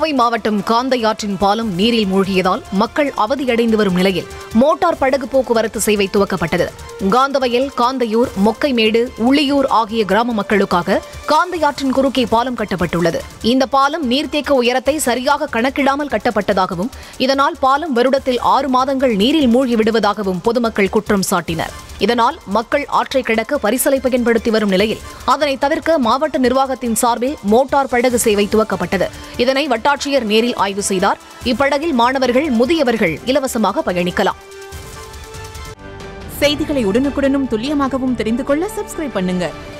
கோவை மாவட்டம் காந்தையாற்றின் பாலம் நீரில் மூழ்கியதால் மக்கள் அவதியடைந்து வரும் நிலையில் மோட்டார் படகு போக்குவரத்து சேவை துவக்கப்பட்டது காந்தவயல் காந்தையூர் மொக்கைமேடு உள்ளியூர் ஆகிய கிராம மக்களுக்காக காந்தையாற்றின் குறுக்கே பாலம் கட்டப்பட்டுள்ளது இந்த பாலம் நீர்த்தேக்க உயரத்தை சரியாக கணக்கிடாமல் கட்டப்பட்டதாகவும் இதனால் பாலம் வருடத்தில் ஆறு மாதங்கள் நீரில் மூழ்கி விடுவதாகவும் பொதுமக்கள் குற்றம் சாட்டினர் இதனால் மக்கள் ஆற்றை கிடக்க பரிசலை பயன்படுத்தி வரும் நிலையில் அதனை தவிர்க்க மாவட்ட நிர்வாகத்தின் சார்பில் மோட்டார் படகு சேவை துவக்கப்பட்டது இதனை வட்டாட்சியர் நேரில் ஆய்வு செய்தார் இப்படகில் மாணவர்கள் முதியவர்கள் இலவசமாக பயணிக்கலாம் செய்திகளை உடனுக்குடனும் துல்லியமாகவும் தெரிந்து கொள்ள சப்ஸ்கிரைப் பண்ணுங்க